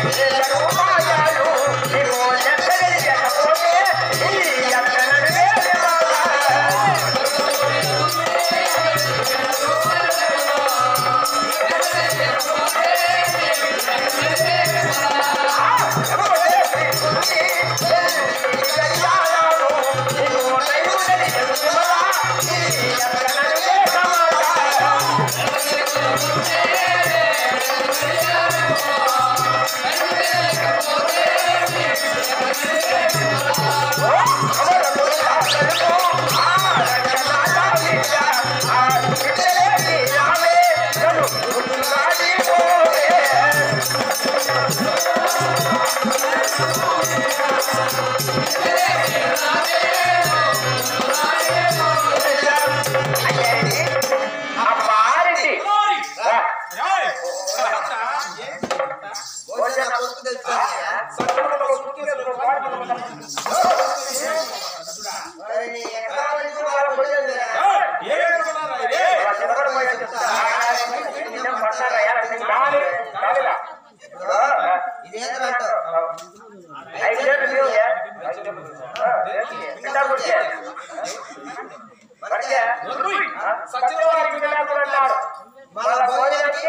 ఇదేంటంటావు మళ్ళా భోజనానికి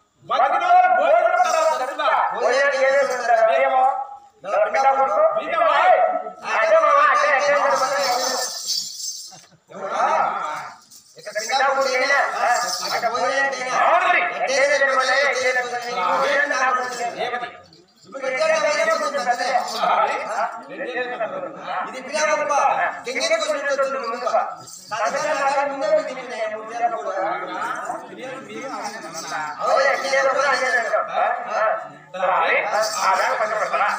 భోజనానికి ఏం చేస్తుంటారు ఏమో మిగతా కొడుకు అదే మామ అదే అదే ఇక్కడ పిల్ల పుట్టినా అక్కడ పోయినా అవును మరి ఎట్టే జరగమని ఎట్టే జరగమని ఇప్పుడు ఇక్కడ వేరే కొంచెం పెద్దదే. ఇది పిల్లవప్ప కింగెట్ కొట్టుతుంది ముందు సందర్భం నాగా ముందే తింటే ముందే కూడా అవును ఎక్కడ కూడా అదే అంటారు ఆ బ్యాగ్ పక్కన పెడతారా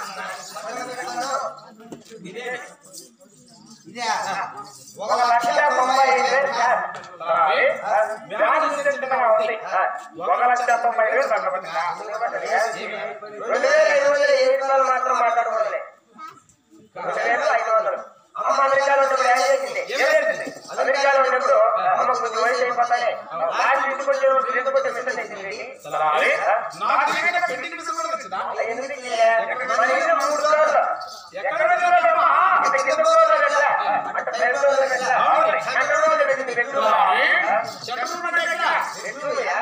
ఇదే ఒక లక్ష తొంభై ఐదు వేలు సార్ బ్యాగ్ ఇచ్చినట్టుగా ఉంది ఒక లక్ష తొంభై వేలు తగ్గబడి రెండు వేల ఐదు వందల ఏ రూపాయలు మాత్రం మాట్లాడకూడదులే రెండు వేలు ఐదు వందలు అమ్మ అమెరికాలో ఉన్నప్పుడు ఏం చేసింది ఏం చేసింది అమెరికాలో ఉన్నప్పుడు అమ్మ కొంచెం వయసు అయిపోతాయి లాస్ట్ ఇంటికి వచ్చే ఇంటికి వచ్చే మిషన్ వేసింది ఎందుకు మన ఇంట్లో మూడు రోజులు ఎక్కడ చూడాలమ్మా అంటే కింద రోజులు పెట్టా అంటే పైన రోజులు పెట్టా ఎక్కడ రోజులు పెట్టింది పెట్టు పెట్టుయా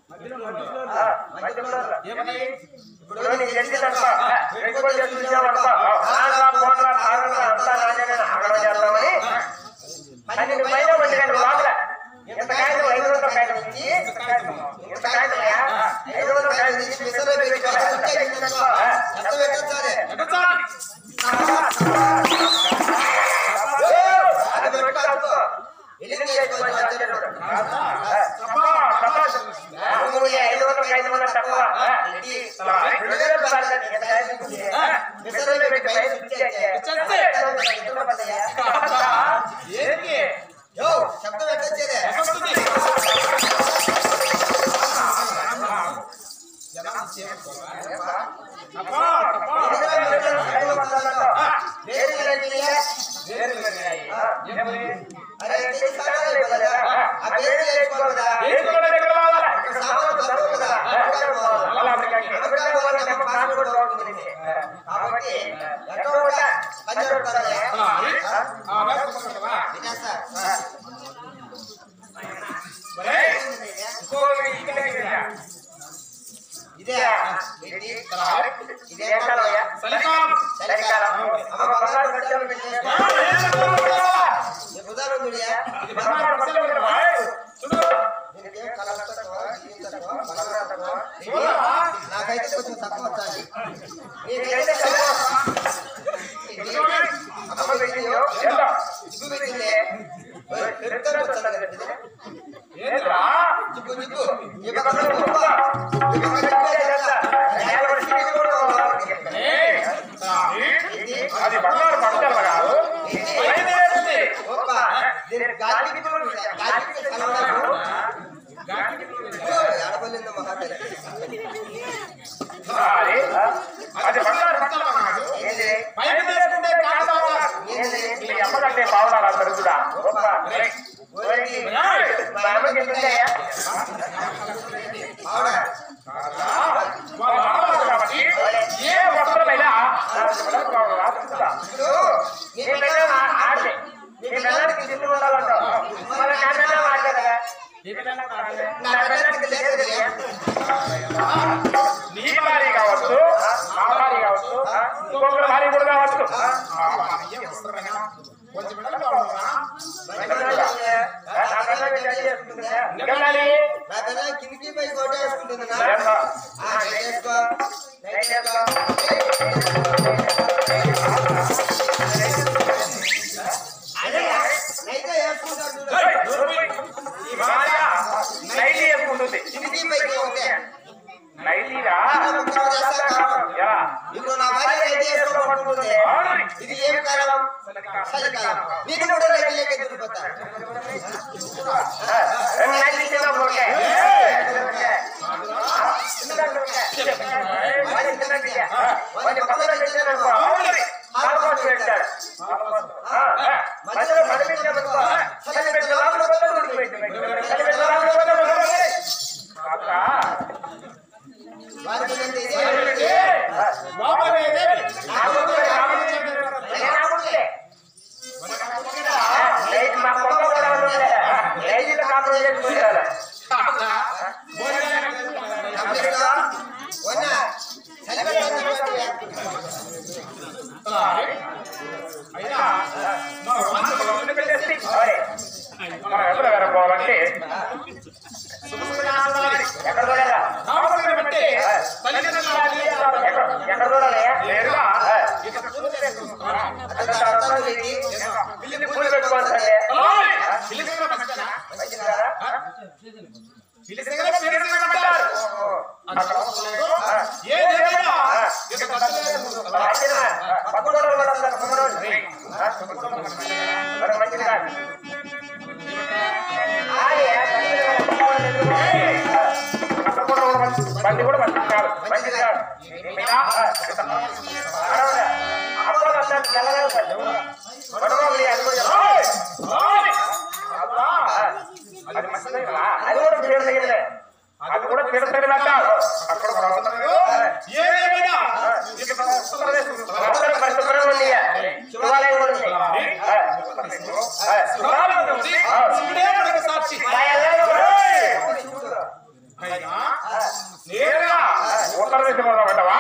ఇప్పుడు నీకు తెలిసి తప్ప పెట్టుబడి చేస్తున్నావు అనుకో ఆడరా పోనరా తాగరా అంతా నాకేనే ఆగడం చేద్దామని పన్నెండు పైన పట్టి రెండు లోపల ఎంత కాగితం ఐదు వందల కాగితం ఇచ్చి ఎంత కాగితమయ్యా ఐదు వందల కాగితం ఇచ్చి మిషన్లో పెట్టుకోవాలి ఎంత పెట్టాలి అది పెట్టాలి ఎల్లుండి చేసుకోవాలి ఐదు వందల ఐదు వందల తక్కువ రెండు వేల రూపాయలు ఎంత కాగితం ఇచ్చి మిషన్లో పెట్టి పైన ఇచ్చేస్తే యో శబ్దం ఎట్టొచ్చేదే అరే తీస్తానే కదా ఆ పేరు లేకపోతే కదా ఇక్కడ సామాను దొరకదు కదా కాబట్టి ఎక్కడ ఉంటా పంజాబ్ ఉంటారా వినేస్తా ఇదే ఏంటి ఇదే చలికాలం అమ్మ బంగారు బట్టలు పెట్టిన ఉదాహరణ మీడియా దీనికేం కలర్ తక్కువ, దీని తక్కువ, బంగారం తక్కువ. నాకైతే కొంచెం తక్కువ వచ్చాయి నీకైతే తక్కువ. ఇది అమ్మ పెట్టిందో జిగ్గు పెట్టింది పెద్దగా వచ్చాను పెట్టింది జిగ్గు జిగ్గు ఈ పక్కన ఉప్పు. ఈ పక్కన ఉప్పు చేస్తా. నేను కూడా చికెన్ కూడా కావాలి. ఇది అది బంగారు పంటలు కాదు ఇది ఒక్క దీని గాలికి కూడా గాలికి కలవడం ఆడపల్లింది మహాతల్లి అది అది బంగారు పంటలు కాదు ఏంది పైన తీసుకుంటే కాదు ఏంది మీ అమ్మకంటే ఇంకొకరు భార్య కూడా కావచ్చు కొంచెం వెనక ఉండరా? ఇంకెళ్ళాలి నా పిల్ల కిందికి పై కోట వేసుకుంటుంది నా. చేస్తా. ఆ, నైట్ వేసుకో. నైట్ వేసుకో. అదేయా, నైట్ వేసుకుంటాడు చూడు. ఏయ్, ఈ భార్య నైటీ వేసుకుంటుంది కిందికి పై కోట. నైటీరా ముక్కలు చేస్తా కాదు. ఎలా ఇప్పుడు నా భార్య నైట్ వేసుకోబడుతుంది అవును. ఇది ఏం కాలం చలికాలం నీకు కూడా నైట్ లేక తిరిగిపోతా నైటీ కింద కొరకే. వాడి కింద బిడ్డ. వాడి పక్కన పెట్టాడనుకో. అవును. కాలుకోసం పెట్టాడు. ఆ, ఆ. మధ్యలో పడి పెట్టాడనుకో. చలి పెట్ట లోపల పోతే ఉడికి పెట్టు. చలి పెట్ట లోపల పోతే ఉడికి పెట్టు. అక్క, వారికి ఏంటి ఇది? ఆ, లోపలేదే. నాకు కూడా రాముడు చెప్పాడు. నేను రాముడిలే. లైట్ మా కొత్త కూడా ఉంటుంది. లైట్లో కాపురం చేసుకుంటారు. అమ్మేస్తా? వన్నా? చలి పెట్టాలి అయినా మా వంశంలో ముందు పెట్టేసి, ఓయ్, మనం ఎక్కడ వేరే పోవాలంటే ఎక్కడ చూడాలా రావణుని బట్టి తల్లిదండ్రుల ఆశీర్వాదాలు ఎక్కడ ఎక్కడ చూడాలి నేరుగా ఇక్కడ చూడలేకపోతున్నారా? అక్కడ తర్వాత ఇది పిల్లిని పూలు పెట్టుకోవాల్సిందే ఓయ్! పిలిచిన మంచిదా? మంచిది కదా? పిలిచిన పిలిచిన అంటారు. అక్కడ లేదు. ఏది ఏమైనా ఇక్కడ తగ్గలేదు. మంచిదా? పక్కన కూడా ఉంటారు, పక్కన వాళ్ళు. ఆ? మరి మంచిది కాదు. ఆగే, ఏయ్! అక్కడ కూడా ఉన్న బండి కూడా మంచిది కాదు మంచిది కాదు మీనా? ఆడవాళ్ళ. అబ్బాయిలు అంటారు, తెల్లగా ఉంటారు. గొడవలు అది కూడా చెప్పాలి. ఓయ్! ఓయ్! అబ్బా, అది మంచిదే కదా? అది కూడా పీడ తగిలిందే. అది కూడా పీడ తగిలినట్ట. అక్కడ కూడా అవుతుంది. ఏది ఏమైనా ఇక్కడ అందరూ పరిశుభ్రంగా ఉంది. శివాలయం కూడా ఉంది. ఆ. ఆ. శివాలయం ఉంది. శివుడే మనకు సాక్షి. మా ఎల్లయ్య కూడా. అయినా నేరుగా ఉత్తర దిశ మొదలు పెట్టవా?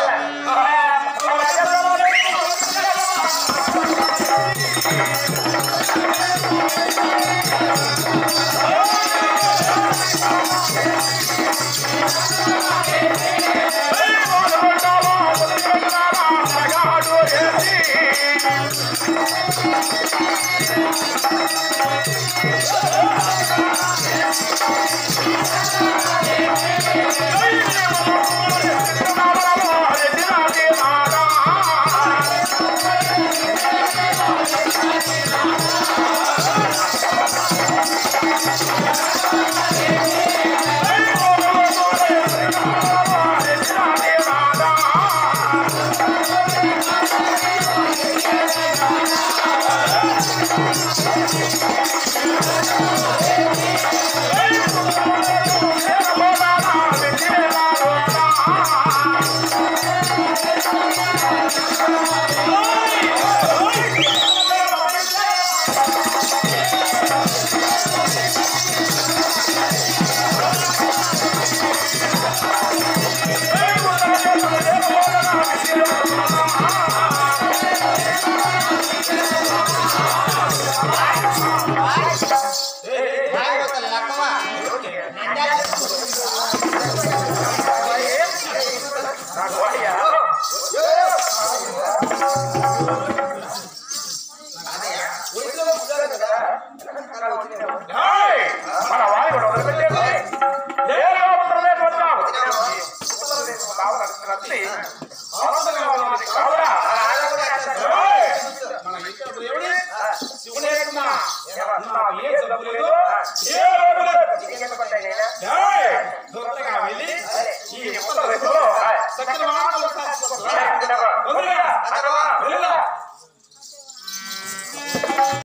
భాగవతుల లక్కవ. నంద్యాల ఒడిలో కూర్చోరు కదా. ఏయ్! మన వారి కూడా వదిలిపెట్టేసి నేరుగా ఉత్తరదేశం వచ్చాం. ఉత్తరదేశం కావాలి కత్తి. అవసరంగా ఉన్నది కావురా. ఏయ్! మన ఇక్కడ దేవుడే శివుడే ఉన్నా. ఏమన్నా నాకు ఏ జబ్బు లేదు. ఏ రోడ్డు లేదు. నీకెందుకు పడ్డాయి నేనా? ఏయ్! దూరంగా వెళ్ళి ఈ ఉత్తరదేశంలో, ఏయ్, సకల మానవుల సాక్షి తొందరగా, తొందరగా అన్నవా?